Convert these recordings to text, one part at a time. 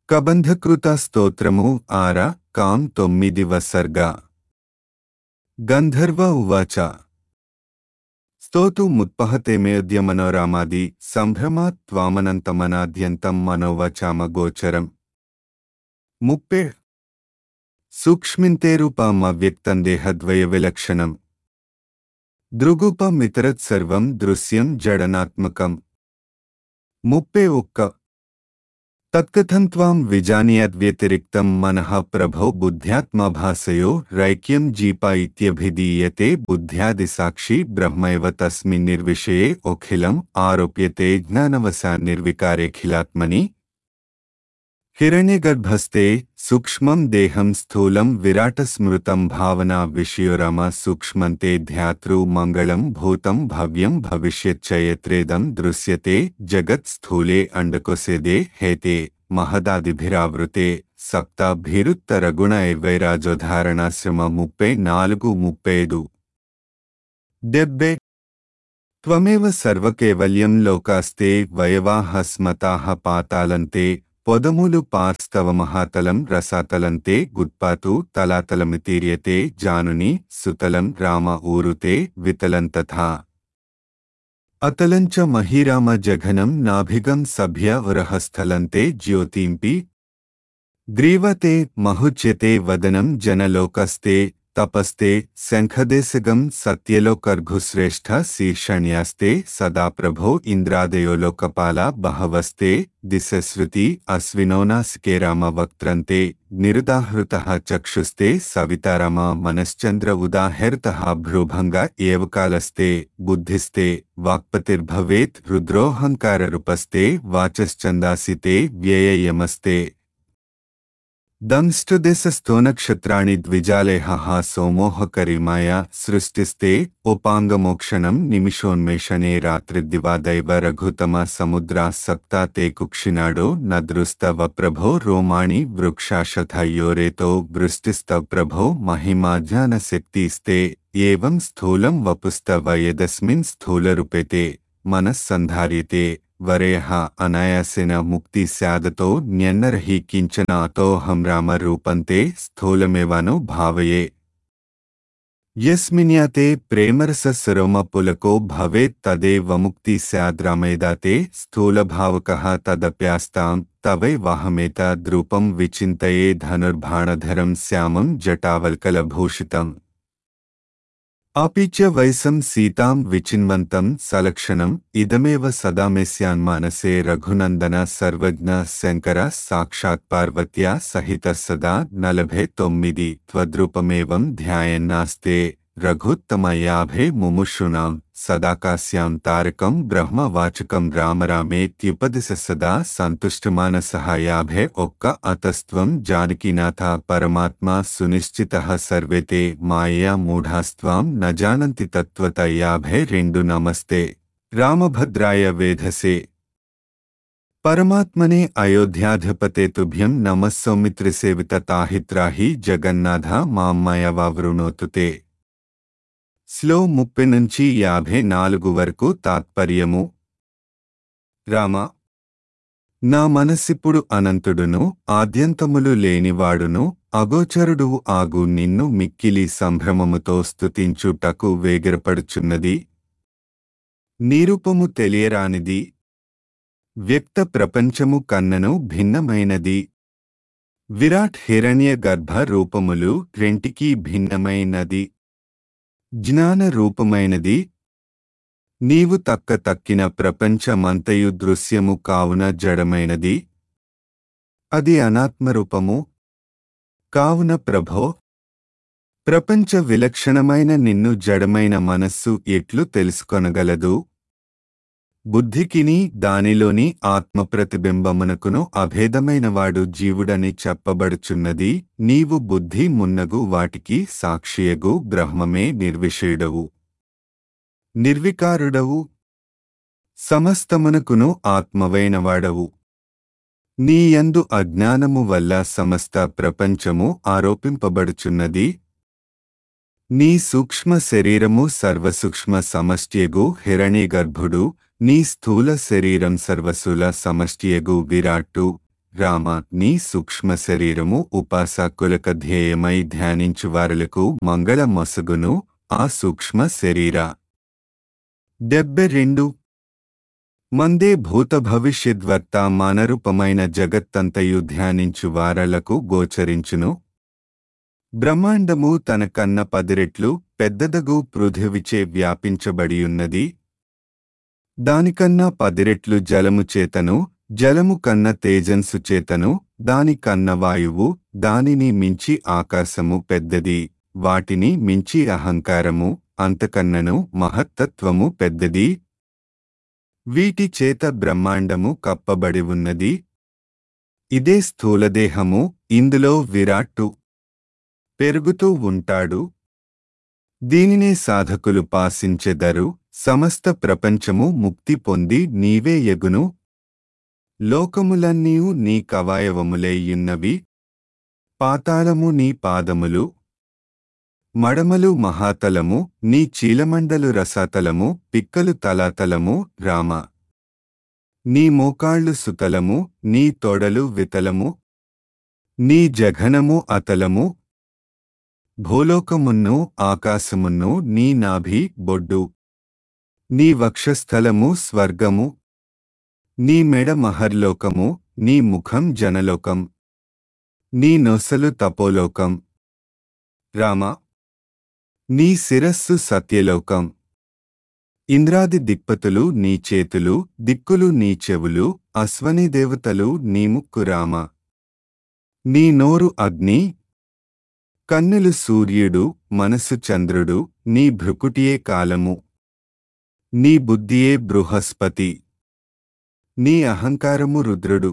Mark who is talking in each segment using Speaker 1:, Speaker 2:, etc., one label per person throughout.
Speaker 1: కబంధకృత స్తోత్రము ఆర కాం తొమ్మిదివ సర్గ గంధర్వ ఉవాచ స్తోతు ముత్పహతేమేద్య మనోరామాది సంభ్రమాత్ త్వామనంతమనాద్యంతం మనోవచామ గోచరం ముప్పే సూక్ష్మింతేరూపమవ్యక్తం దేహద్వయ విలక్షణం దృగుపమితరత్ సర్వం దృశ్యం జడనాత్మకం ముప్పే ఒక్క తత్కథం త్వాం విజానీయద్వ్యతిరిక్తం మనః ప్రభో బుద్ధ్యాత్మభాసయో రైక్యం జీప ఇత్యభిధీయతే బుద్ధ్యాదిసాక్షి బ్రహ్మైవ తస్మిన్ నిర్విషయే అఖిలం ఆరోప్యతే జ్ఞానవశా నిర్వికారేఖిలాత్మని హిరణ్యగర్భస్థే సూక్ష్మం దేహం స్థూలం విరాటస్మృతం భావనా విషయోరమ సూక్ష్మంతే ధ్యాతృ మంగళం భూతం భవ్యం భవిష్యచ్చయత్రేదం దృశ్యతే జగత్ స్థూలే అండకొసేదే హేతే మహదాదిభిరావృతే సప్తాభిరుత్తరగుణైర్వైరాజోధారణాశ్రమ ముప్పై నాలుగు ముప్పై ఐదు డెబ్బే త్వమేవ సర్వకేవల్యం లోకాస్తే వయవాహ స్మతాహ పాతాలంతే పొదములు పార్స్తవ మహాతలం రసాతలంతే గుత్పాతు తలాతలమితీర్యతే జానుని సుతలం రామ ఊరుతే వితలం తథా అతలంచ మహీరామ జఘనం నాభిగం సభ్య ఉరహస్థలంతే జ్యోతింపి గ్రీవతే మహుచ్యతే వదనం జనలోకస్తే తపస్తే శంఖదేశగం సత్యలోకర్ఘుశ్రేష్ఠ శీర్షణ్యాస్తే సదా ప్రభో ఇంద్రాదయో లోకపాల బహవస్తే దిశశ్రుతి అశ్వినోనాసికే రామ వక్త్రంతే నిరుదాహృత చక్షుస్తే సవితారామ మనశ్చంద్ర ఉదాహృత భ్రూభంగ ఏవకాలస్తే బుద్ధిస్తే వాక్పతిర్భవేత్ రుద్రోహంకారరూపస్తే వాచశ్చందాసితే వ్యయయమస్తే దంష్టుదేశస్థోనక్షత్రాణి ద్విజాలేహ సోమోహకరిమాయ సృష్టిస్తే ఉపాంగమోక్షణం నిమిషోన్మేషణే రాత్రిదివాదైవ రఘుతమ సముద్రా సప్తా తే కుక్షినాడో నదృస్తవ ప్రభో రోమాణి వృక్షాశథయోరేతో వృష్టిస్తవ ప్రభో మహిమాజ్ఞానశక్తిస్తే ఏవం స్థూలం వపుస్తవ యదస్మిన్ స్థూలరూపేతే మనస్సంధార్యతే వరేహ అనాయాసేన ముక్తి స్యాదతో న్యన్నరహి కించన అతోహం రామ రూపంతే స్థూలమేవాను భావయే యస్మిన్యాతే ప్రేమరస సరోమ పులకో భవేత్ తదేవ ముక్తి స్యాద్రామేదాతే స్థూలభావకః తదప్యాస్తాం తవై వాహమేత ద్రూపం విచింతయే ధనుర్బాణధరం శ్యామం జటావల్కలభూషితం अपि च वैसं सीतां विचिन्वन्तं सलक्षणम् इदमेव सदा मे स्यान्मानसे रघुनन्दन सर्वज्ञ शङ्कर साक्षात् पार्वत्या सहितः सदा न लभे तोम्मिदि त्वद्रूपमेवं ध्यायन्नास्ते रघुत्तमयाभे मुमुषूणां सदाकास्यां तारकं ब्रह्मवाचकं राम रामेत्युपदिश सदा सन्तुष्टमानसः याभे ఒక్క అతస్త్వం జానకీనాథ పరమాత్మా సునిశ్చితః సర్వే తే మాయా మూఢాస్త్వాం న జానంతి తత్వత యాభే రెండు నమస్తే రామభద్రాయ వేధసే పరమాత్మనే అయోధ్యాధిపతే తుభ్యం నమః సౌమిత్రసేవిత తాహిత్రాహి జగన్నాథ మామ్మయవావృణోతు తే స్లో ముప్పై నుంచి యాభై నాలుగు వరకు తాత్పర్యము రామ నా మనసిప్పుడు అనంతుడును ఆద్యంతములు లేనివాడును అగోచరుడు ఆగు నిన్ను మిక్కిలి సంభ్రమముతో స్తుతించుటకు వేగిరపడుచున్నది నీరూపము తెలియరానిది వ్యక్త ప్రపంచము కన్నను భిన్నమైనది విరాట్ హిరణ్య గర్భ రూపములు రెంటికీ భిన్నమైనది జ్ఞాన రూపమైనది నీవు తక్క తక్కిన ప్రపంచమంతయు దృశ్యము కావున జడమైనది అది అనాత్మరూపము కావున ప్రభో ప్రపంచ విలక్షణమైన నిన్ను జడమైన మనస్సు ఎట్లు తెలుసుకొనగలదు బుద్ధికిని దానిలోని ఆత్మ ప్రతిబింబమునకును అభేదమైనవాడు జీవుడని చెప్పబడుచున్నది నీవు బుద్ధి మున్నగు వాటికి సాక్షియగు బ్రహ్మమే నిర్విషయుడవు నిర్వికారుడవు సమస్తమునకును ఆత్మవైనవాడవు నీయందు అజ్ఞానము వల్ల సమస్త ప్రపంచము ఆరోపింపబడుచున్నది నీ సూక్ష్మ శరీరము సర్వసూక్ష్మ సమష్టియగు హిరణ్యగర్భుడు నీ స్థూల శరీరం సర్వసుల సమష్టియగు విరాట్టు రామ నీ సూక్ష్మ శరీరము ఉపాసకులక ధ్యేయమై ధ్యానించువారులకు మంగళ మొసగును ఆ సూక్ష్మ శరీర డెబ్బె రెండు మందే భూత భవిష్యద్వర్తమానరూపమైన జగత్తంతయు ధ్యానించు వారలకు గోచరించును బ్రహ్మాండము తన కన్న పదిరెట్లు పెద్దదగు పృథివిచే వ్యాపించబడియున్నది దానికన్నా పదిరెట్లు జలము చేతను జలము కన్న తేజస్సు చేతను దాని కన్న వాయువు దానిని మించి ఆకాశము పెద్దది వాటిని మించి అహంకారము అంతకన్నను మహత్తత్వము పెద్దది వీటి చేత బ్రహ్మాండము కప్పబడి ఉన్నది ఇదే స్థూలదేహము ఇందులో విరాట్టు పెరుగుతూ ఉంటాడు దీనినే సాధకులు పాసించెదరు సమస్త ప్రపంచము ముక్తి పొంది నీవే ఎగును లోకములన్నీయు నీ కవాయవములేయున్నవి పాతాళము నీ పాదములు మడమలు మహాతలము నీ చీలమండలు రసాతలము పిక్కలు తలాతలము రామ నీ మోకాళ్ళు సుతలము నీ తొడలు వితలము నీ జఘనము అతలము భూలోకమున్ను ఆకాశమున్ను నీ నాభి బొడ్డు నీ వక్షస్థలము స్వర్గము నీ మెడ మహర్లోకము నీ ముఖం జనలోకం నీ నొసలు తపోలోకం రామ నీ శిరస్సు సత్యలోకం ఇంద్రాది దిక్పతులు నీ చేతులు దిక్కులు నీ చెవులు అశ్వని దేవతలు నీ ముక్కు రామ నీ నోరు అగ్ని కన్నులు సూర్యుడు మనసు చంద్రుడు నీ భృకుటియే కాలము నీ బుద్ధియే బృహస్పతి నీ అహంకారము రుద్రుడు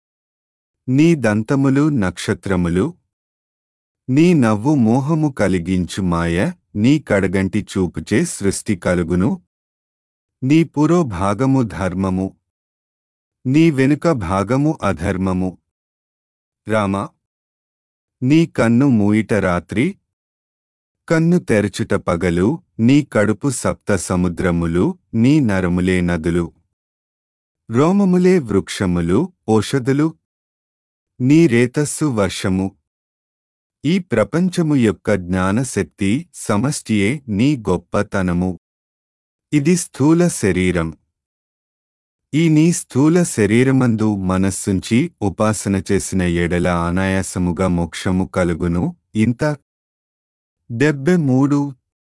Speaker 1: నీ దంతములు నక్షత్రములు నీ నవ్వు మోహము కలిగించు మాయ నీ కడగంటి చూపుచే సృష్టి కలుగును నీ పురో భాగము ధర్మము నీ వెనుక భాగము అధర్మము రామ నీ కన్ను మూయిట రాత్రి కన్ను తెరచుట పగలు నీ కడుపు సప్త సముద్రములు నీ నరములే నదులు రోమములే వృక్షములు ఓషధులు నీ రేతస్సు వర్షము ఈ ప్రపంచము యొక్క జ్ఞానశక్తి సమష్టియే నీ గొప్పతనము ఇది స్థూల శరీరం ఈ నీ స్థూల శరీరమందు మనస్సుంచి ఉపాసన చేసిన ఎడల అనాయాసముగా మోక్షము కలుగును ఇంత డెబ్బె మూడు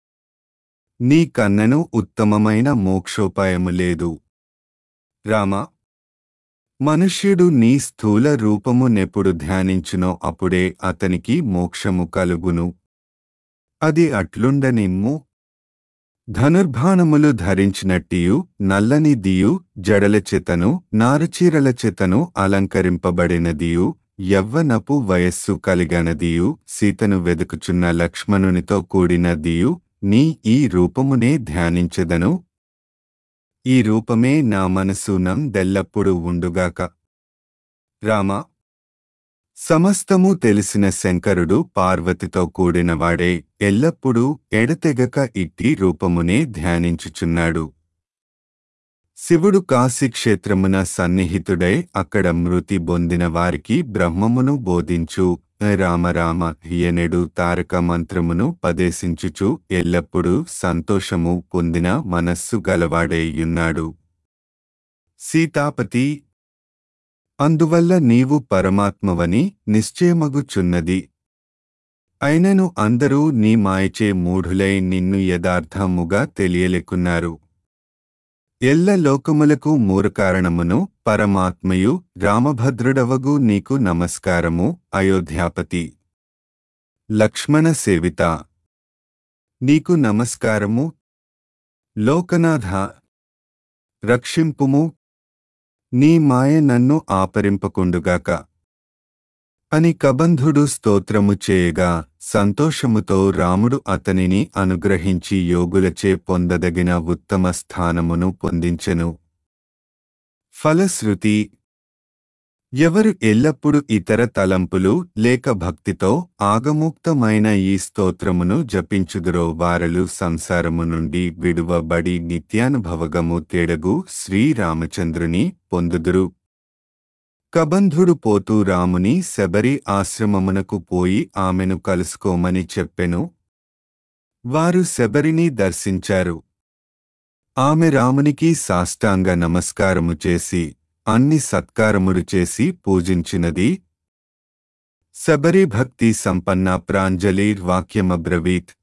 Speaker 1: నీ కన్నను ఉత్తమమైన మోక్షోపాయము లేదు రామ మనుష్యుడు నీ స్థూల రూపము నెప్పుడు ధ్యానించునో అప్పుడే అతనికి మోక్షము కలుగును అది అట్లుండనిమ్ము ధనుర్భానములు ధరించినట్టియు నల్లని దియు జడల చేతను నారుచీరల చేతను అలంకరింపబడినదియు యవ్వనపు వయస్సు కలిగనదియు సీతను వెదుకుచున్న లక్ష్మణునితో కూడినదియు నీ ఈ రూపమునే ధ్యానించెదను ఈ రూపమే నా మనసునం దెల్లప్పుడు ఉండుగాక రామ సమస్తము తెలిసిన శంకరుడు పార్వతితో కూడినవాడే ఎల్లప్పుడూ ఎడతెగక ఇట్టి రూపమునే ధ్యానించుచున్నాడు శివుడు కాశీక్షేత్రమున సన్నిహితుడై అక్కడ మృతి పొందిన వారికి బ్రహ్మమును బోధించు రామరామ ఎనెడు తారక మంత్రమును పదేశించుచు ఎల్లప్పుడూ సంతోషము పొందిన మనస్సు గలవాడేయున్నాడు సీతాపతి అందువల్ల నీవు పరమాత్మవని నిశ్చయమగుచున్నది అయినను అందరూ నీ మాయచే మూఢులై నిన్ను యథార్థముగా తెలియలేకున్నారు ఎల్ల లోకములకు మూలకారణమును పరమాత్మయు రామభద్రుడవగు నీకు నమస్కారము అయోధ్యాపతి లక్ష్మణ సేవిత నీకు నమస్కారము లోకనాథ రక్షింపుము నీ మాయ నన్ను ఆపరింపకుండుగాక అని కబంధుడు స్తోత్రము చేయగా సంతోషముతో రాముడు అతనిని అనుగ్రహించి యోగులచే పొందదగిన ఉత్తమ స్థానమును పొందించెను ఫలశ్రుతి ఎవరు ఎల్లప్పుడు ఇతర తలంపులు లేక భక్తితో ఆగముక్తమైన ఈ స్తోత్రమును జపించుదురో వారలు సంసారము నుండి విడువబడి నిత్యానుభవగము తేడగు శ్రీరామచంద్రుని పొందుదురు కబంధుడు పోతూ రాముని శబరి ఆశ్రమమునకు పోయి ఆమెను కలుసుకోమని చెప్పెను వారు శబరిని దర్శించారు ఆమె రామునికి సాష్టాంగ నమస్కారము చేసి అన్ని సత్కారములు చేసి పూజించినది శబరి భక్తి సంపన్న ప్రాంజలి వాక్యమబ్రవీత్